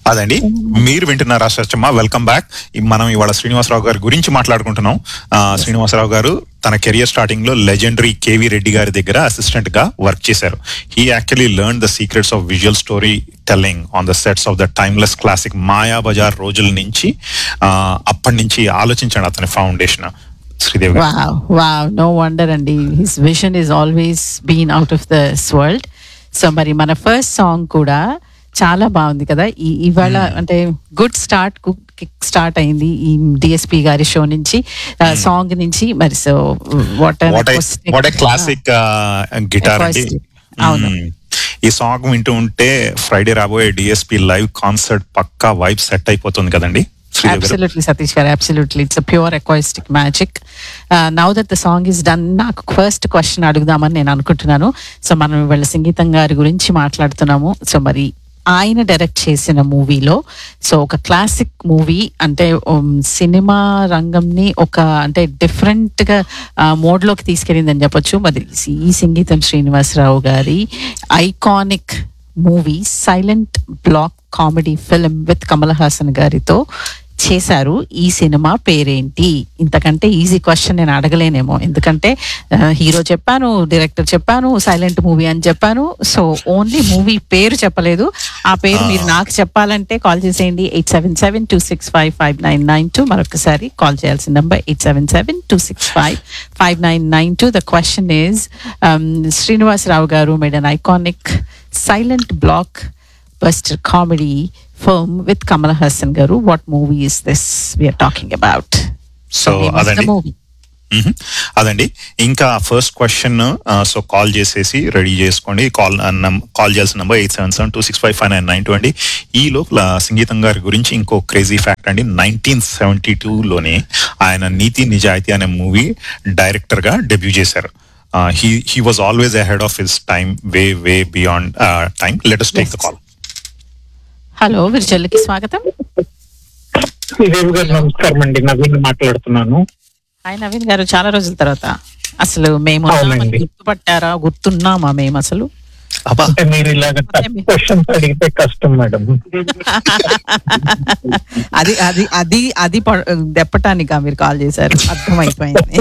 అదండి మీరు వింటున్నారా చర్చమ్మ వెల్కమ్ బ్యాక్ మనం ఇవాళ శ్రీనివాసరావు గారి గురించి మాట్లాడుకుంటున్నాం ఆ, శ్రీనివాసరావు గారు తన కెరియర్ స్టార్టింగ్ లో లెజెండరీ కేవీ రెడ్డి గారి దగ్గర అసిస్టెంట్ గా వర్క్ చేశారు he actually learn the secrets of visual storytelling on the sets of the timeless classic Maya Bazar రోజుల నుంచి ఆ, అప్పటి నుంచి ఆలోచించాడు అతని ఫౌండేషన్ శ్రీదేవి గారు Wow, wow, no wonder అండి his vision is always been out of this world so మరి మన ఫస్ట్ సాంగ్ కూడా చాలా బాగుంది కదా ఈ ఇవాళ అంటే గుడ్ స్టార్ట్ కిక్ స్టార్ట్ అయింది ఈ డిఎస్పి గారి షో నుంచి సాంగ్ నుంచి మరి so what what what a classic guitar అండి Acoustic. అవును. మ్మ్. ఈ సాంగ్ వింటూ ఉంటే ఫ్రైడే రాబోయే డిఎస్పి లైవ్ కాన్సర్ట్ పక్కా వైబ్ సెట్ అయిపోతుంది కదండి శ్రీదేవి గారు అబ్సల్యూట్లీ సతీష్ గారు absolutely it's pure acoustic magic now that the song is done నాకు ఫస్ట్ క్వశ్చన్ అడుగుదామని నేను అనుకుంటున్నాను సో మనం ఇవాళ సంగీతం గారి గురించి మాట్లాడుతున్నాము సో మరి ఆయన డైరెక్ట్ చేసిన మూవీలో సో ఒక క్లాసిక్ మూవీ అంటే um, సినిమా రంగంని ఒక అంటే డిఫరెంట్ గా మోడ్ లోకి తీసుకెళ్ళిందని చెప్పొచ్చు మరి ఈ సంగీతం శ్రీనివాసరావు గారి iconic movie silent black comedy film with Kamal Haasan గారితో చేశారు ఈ సినిమా పేరేంటి ఇంతకంటే ఈజీ క్వశ్చన్ నేను అడగలేనేమో ఎందుకంటే హీరో చెప్పాను డైరెక్టర్ చెప్పాను సైలెంట్ మూవీ అని చెప్పాను సో ఓన్లీ మూవీ పేరు చెప్పలేదు ఆ పేరు మీరు నాకు చెప్పాలంటే కాల్ చేసేయండి eight seven seven two six five five nine nine two మరొకసారి కాల్ చేయాల్సిన number eight seven seven two six five five nine nine two the question is Srinivasa Rao గారు made an iconic silent blockbuster comedy film with Kamal Haasan గారు what movie is this we're talking about so అదండి movie మ్మ్. అదండి ఇంకా first question so call చేసేసి ready చేసుకోండి call call చేయాల్సిన number eight seven seven two six five five nine nine two అండి ఈ లోపల సంగీతం గారి గురించి ఇంకో క్రేజీ ఫ్యాక్ట్ అండి నైన్టీన్ సెవెంటీ లోనే ఆయన నీతి నిజాయితీ అనే మూవీ డైరెక్టర్ గా డెబ్యూ చేశారు he he was always ahead of his time way way beyond time latest take the call hello విరిచల్లుకి స్వాగతం శ్రీదేవి గారు నమస్కారం అండి నవీన్ మాట్లాడుతున్నాను హాయ్ నవీన్ గారు చాలా రోజుల తర్వాత అసలు మేము ఉన్నామని అవునండి. గుర్తుపట్టారా గుర్తున్నామా మేము అసలు అబ్బా అంటే మీరు ఇలాగ క్వశ్చన్స్ అడిగితే కష్టం మేడం అది అది అది అది ప- దెప్పటానికా మీరు కాల్ చేశారు అర్థమైపోయింది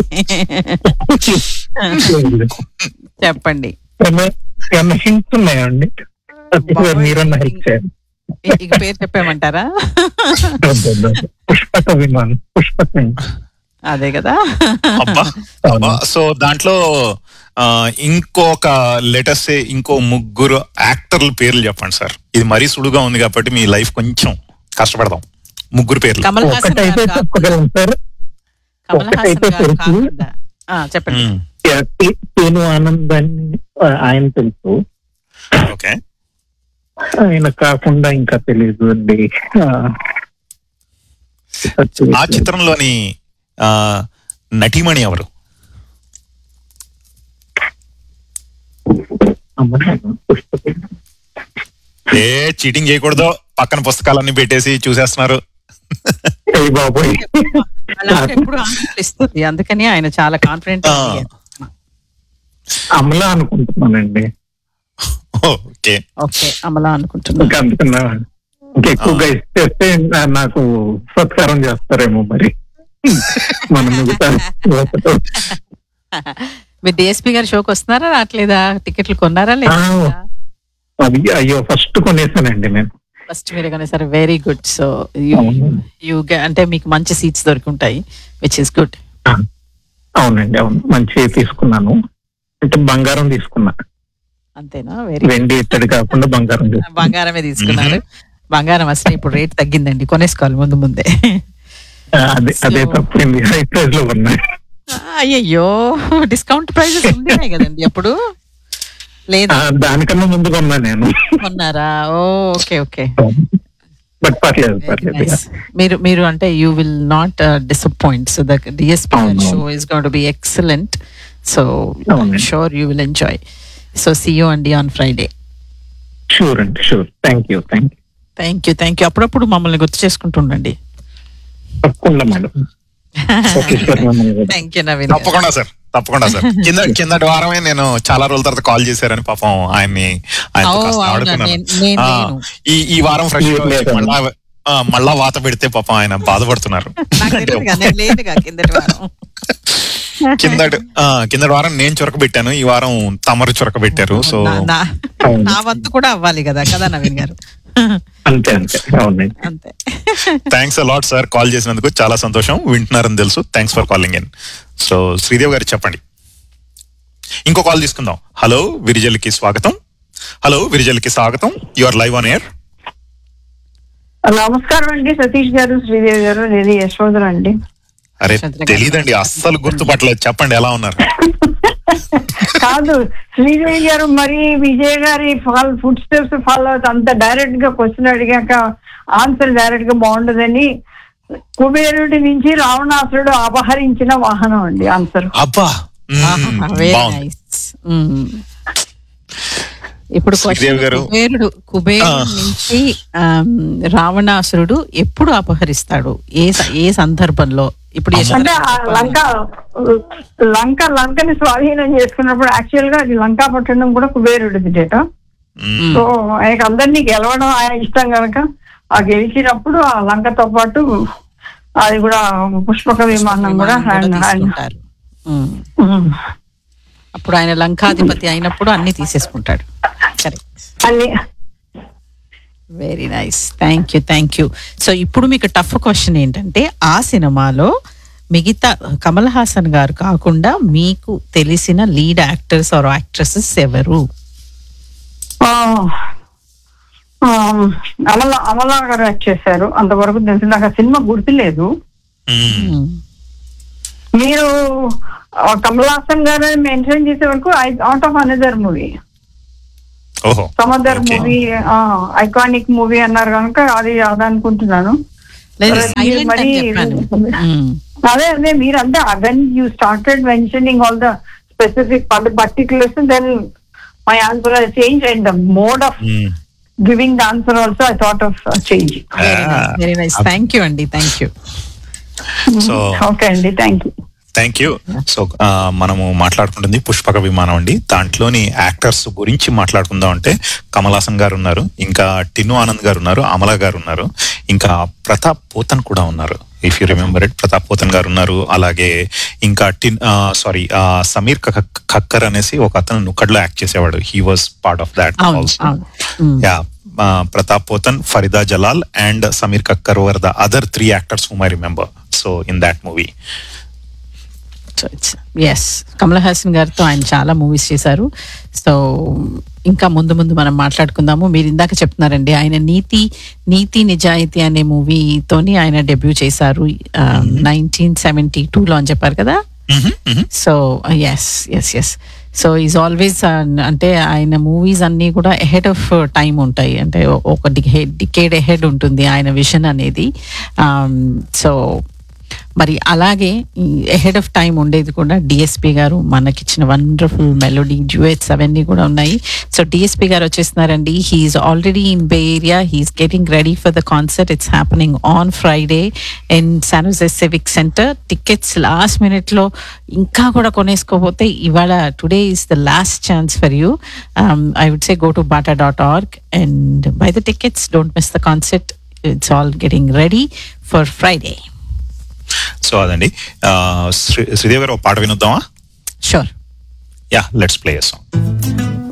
చెప్పండి ఏమైనా- ఏమైనా హింట్స్ ఉన్నాయండి సతీష్ గారు మీరన్నా హెల్ప్ చేయండి ఇ- ఇక పేరు చెప్పేమంటారా పుష్పక విమాన్ పుష్పక అదే కదా అబ్బా అబ్బా సో దాంట్లో ఆ, ఇంకొక లెటర్స్ ఇంకో ముగ్గురు యాక్టర్ల పేర్లు చెప్పండి సార్ ఇది మరీ సుడుగా ఉంది కాబట్టి మీ లైఫ్ కొంచెం కష్టపడదాం ముగ్గురు పేర్లు కమల్ హాసన్ ఒకటైతే గారు కాకుండా- చెప్పగలం సార్ కమల్ హాసన్ ఒకటైతే గారు తెలుసు. కాకుండా ఆ, చెప్పండి మ్మ్. తేను ఆనంద్ అని ఆ, ఆయన తెలుసు ఓకే ఆయన కాకుండా ఇంకా తెలియదు అండి ఆ, ఆ చిత్రంలోని ఆ, నటీమణి ఎవరు అమ్మ, పుష్పక ఏ చీటింగ్ చేయకూడదు పక్కన పుస్తకాలన్నీ పెట్టేసి చూసేస్తున్నారు ఏ బాబోయ్ అలా ఎప్పుడు ఆన్సర్లు ఇస్తుంది అందుకని ఆయన చాలా కాన్ఫిడెంట్ ఆ. అమలా అనుకుంటున్నానండి ఓకే ఓకే అమలా అనుకుంటున్నా ఇంకా అందుకన్నా ఇంకెక్కువగా ఇచ్చేస్తే నా- నాకు సత్కారం చేస్తారేమో మరి మన మిగతా మీరు డిఎస్పీ గారి షోకి వస్తున్నారా రావట్లేదా టికెట్లు కొన్నారా లేదా ఆ. అది అయ్యో ఫస్ట్ కొనేసానండి నేను ఫస్ట్ మీరు కానీ సరే వెరీ గుడ్ సో యూ అవును. యూ అంటే మీకు మంచి సీట్స్ దొరుకుంటాయి విచ్ ఇస్ గుడ్ ఆ. అవునండి అవును మంచి తీసుకున్నాను అంటే బంగారం తీసుకున్నా అంతేనా వెరీ వెండి ఇత్తడి కాకుండా బంగారం తీసుకున్నా బంగారమే తీసుకున్నారు బంగారం అసలు ఇప్పుడు రేట్ తగ్గిందండి కొనేసుకోవాలి ముందు ముందే ఆ, అదే అదే So- తప్పింది హై ప్రైస్ లో ఉన్నాయి అయ్యయ్యో డిస్కౌంట్ ప్రైజెస్ ఉన్నాయి కదండి అప్పుడు లేదా ఆ, దానికన్నా ముందు కొన్నా నేను కొన్నారా ఓకే ఓకే బట్ పర్లేదు పర్లేదు మీరు మీరు అంటే you will not disappoint so the DSP అవును. Show is going to be excellent so అవును. Sure you will enjoy so see you అండి ఆన్ ఫ్రైడే షూర్ అండి sure thank you thank you thank you thank you అప్పుడప్పుడు మమ్మల్ని గుర్తు చేసుకుంటుండండి తప్పకుండా madam okay sir మిమ్మల్ని థ్యాంక్ యూ నవీన్ తప్పకుండా సార్ తప్పకుండా సార్ కింద కిందటి వారమే నేను చాలా రోజుల తర్వాత కాల్ చేశారని పాపం ఆయన్ని ఆయనతో ఓ, కాస్త అవునా, ఆడుకున్నాను నేను- నేను ఆ, లేను. ఈ ఈ వారం ఫ్రెష్ లేదు, లేదు. మళ్ళా ఆ, మళ్ళా వాత పెడితే పాపం ఆయన బాధపడుతున్నారు నాకు తెలియదుగా, నేను లేదుగా కిందటి వారం కిందటి ఆ, కిందటి వారం నేను చురకబెట్టాను ఈ వారం తమరు చురకబెట్టారు సో నా- నా- అవును. నా వంతు కూడా అవ్వాలి కదా కదా నవీన్ గారు అంతే అంతే అవునండి అంతే థ్యాంక్స్ అలాట్ సార్ కాల్ చేసినందుకు చాలా సంతోషం వింటున్నారని తెలుసు thanks for calling in so Sridev గారు చెప్పండి ఇంకో కాల్ తీసుకుందాం హలో విరిజల్కి స్వాగతం హలో విరిజల్కి స్వాగతం you are live on air నమస్కారం అండి సతీష్ గారు శ్రీదేవి గారు నేను యశోధర అండి అరే చంద్ర గారు. తెలీదండి అస్సలు గుర్తుపట్టలేదు చెప్పండి ఎలా ఉన్నారు కాదు శ్రీదేవి గారు మరి విజయ్ గారి ఫాల్ ఫుడ్ స్టెప్స్ ఫాలో అవుతూ అంత డైరెక్ట్ గా క్వశ్చన్ అడిగాక ఆన్సర్ డైరెక్ట్ గా బాగుండదని కుబేరుడి నుంచి రావణాసురుడు అపహరించిన వాహనం అండి ఆన్సర్ అబ్బా మ్మ్, వెరీ బాగుంది నైస్ ఇప్పుడు శ్రీదేవి question గారు. కుబేరుడు కుబేరుడు ఆ. నుంచి ఆమ్, రావణాసురుడు ఎప్పుడు అపహరిస్తాడు ఏ స- ఏ సందర్భంలో ఇప్పుడు యశోధర అంటే ఆ చెప్పాలి. లంక లంక లంకని స్వాధీనం చేసుకున్నప్పుడు యాక్చువల్ గా అది లంకా పట్టణం కూడా కుబేరుడిది డేటా మ్మ్. సో ఆయనకు అందరినీ గెలవడం ఆయన ఇష్టం కనుక ఆ గెలిచినప్పుడు ఆ లంకతో పాటు అది కూడా పుష్పక విమానం కూడా విమానం కూడా ఆయన ఆయన తీసుకుంటారు ఉమ్. ఉమ్. అప్పుడు ఆయన లంకాధిపతి అయినప్పుడు అన్ని తీసేసుకుంటాడు కరెక్ట్ అన్ని very nice thank you thank you so ఇప్పుడు మీకు టఫ్ క్వశ్చన్ ఏంటంటే ఆ సినిమాలో మిగతా కమల్ హాసన్ గారు కాకుండా మీకు తెలిసిన లీడ్ యాక్టర్స్ ఆర్ యాక్ట్రెసెస్ ఎవరు ఆ, ఆ, అమల అమలా గారు యాక్ట్ చేశారు అంతవరకు తెలిసి నాకు ఆ సినిమా గుర్తులేదు మ్మ్. మీరు ఆ, కమల్ హాసన్ గారు మెన్షన్ చేసే వరకు అవుట్ ఆఫ్ అనదర్ మూవీ ఓహో some other Okay. Movie iconic movie అన్నారు కనుక అది అది అనుకుంటున్నాను లేదు మరి సైలెంట్ అని మరి- చెప్పాను మ్మ్. అదే అదే మీరు అంటే when you started mentioning all the specific particulars then my answer change and the mode of మ్మ్. Giving the answer also I thought of change very nice very nice thank you అండి thank you so okay అండి thank you thank you so ఆ, మనము మాట్లాడుకుంటుంది పుష్పక విమానం అండి దాంట్లోని actors గురించి మాట్లాడుకుందాం అంటే కమల్ హాసన్ గారు ఉన్నారు ఇంకా టిను ఆనంద్ గారు ఉన్నారు అమల గారు ఉన్నారు ఇంకా ప్రతాప్ పోతన్ కూడా ఉన్నారు if you remember it Pratap Pothen గారు ఉన్నారు అలాగే ఇంకా టిన్ సారీ సమీర్ కక్- ఖక్కర్ అనేసి ఒక అతను నుక్కడ్లో యాక్ట్ చేసేవాడు he was part of that అవును ఆల్సో అవును మ్మ్. Yeah Pratap Pothen Farida Jalal and Sameer Khakhar were the other three actors whom I remember so in that movie so it's yes Kamal Haasan గారితో ఆయన చాలా మూవీస్ చేశారు సో ఇంకా ముందు ముందు మనం మాట్లాడుకుందాము మీరు ఇందాక చెప్తున్నారండి ఆయన నీతి నీతి నిజాయితీ అనే మూవీతోని ఆయన డెబ్యూ చేశారు నైన్టీన్ సెవెంటీ టూలో అని చెప్పారు కదా so yes yes yes so is always అంటే ఆయన మూవీస్ అన్నీ కూడా ఎహెడ్ ఆఫ్ టైం ఉంటాయి అంటే ఒక డికేడ్ ఎహెడ్ ఉంటుంది ఆయన విజన్ అనేది సో మరి అలాగే ఎహెడ్ ఆఫ్ టైం ఉండేది కూడా డిఎస్పి గారు మనకిచ్చిన వండర్ఫుల్ మెలోడీ డ్యూయట్స్ అవన్నీ కూడా ఉన్నాయి సో డిఎస్పి గారు వచ్చేస్తున్నారండి he's already in bay area he's getting ready for the concert it's happening on Friday in San Jose civic center tickets last మినిట్లో ఇంకా కూడా కొనేసుకోపోతే ఇవాళ today is the last chance for you I would say go to BATA dot org and buy the tickets don't miss the concert it's all getting ready for Friday so అదండి ఆ, శ్రీ శ్రీదేవి గారు ఒక పాట వినొద్దామా sure yeah let's play song